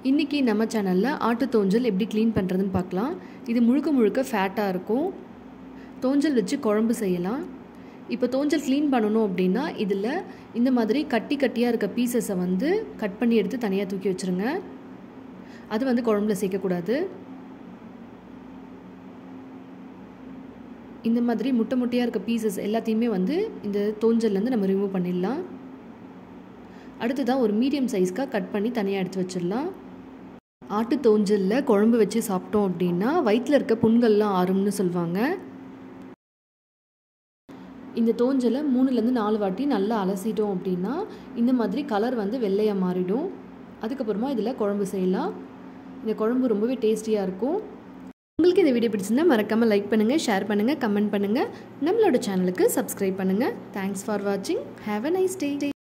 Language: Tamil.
இன்றைக்கி நம்ம சேனலில் ஆட்டு தோஞ்சல் எப்படி க்ளீன் பண்ணுறதுன்னு பார்க்கலாம் இது முழுக்க முழுக்க ஃபேட்டாக இருக்கும் தோஞ்சல் வச்சு குழம்பு செய்யலாம் இப்போ தோஞ்சல் க்ளீன் பண்ணணும் அப்படின்னா இதில் இந்த மாதிரி கட்டி கட்டியாக இருக்க பீசஸை வந்து கட் பண்ணி எடுத்து தனியாக தூக்கி வச்சுருங்க அது வந்து குழம்புல சேர்க்கக்கூடாது இந்த மாதிரி முட்டை முட்டையாக இருக்க பீசஸ் எல்லாத்தையுமே வந்து இந்த தோஞ்சல்லேருந்து நம்ம ரிமூவ் பண்ணிடலாம் அடுத்ததாக ஒரு மீடியம் சைஸ்க்காக கட் பண்ணி தனியாக எடுத்து வச்சிடலாம் ஆட்டு தோஞ்சலில் குழம்பு வச்சு சாப்பிட்டோம் அப்படின்னா வயிற்றில் இருக்க புண்கள்லாம் ஆறும்னு சொல்லுவாங்க இந்த தோஞ்சலை மூணுலேருந்து நாலு வாட்டி நல்லா அலசிட்டோம் அப்படின்னா இந்த மாதிரி கலர் வந்து வெள்ளையாக மாறிடும் அதுக்கப்புறமா இதில் குழம்பு செய்யலாம் இந்த குழம்பு ரொம்பவே டேஸ்டியாக இருக்கும் உங்களுக்கு இந்த வீடியோ பிடிச்சிருந்தா மறக்காமல் லைக் பண்ணுங்கள் ஷேர் பண்ணுங்கள் கமெண்ட் பண்ணுங்கள் நம்மளோட சேனலுக்கு சப்ஸ்கிரைப் பண்ணுங்கள் தேங்க்ஸ் ஃபார் வாட்சிங் ஹாவ் அ நைஸ் டே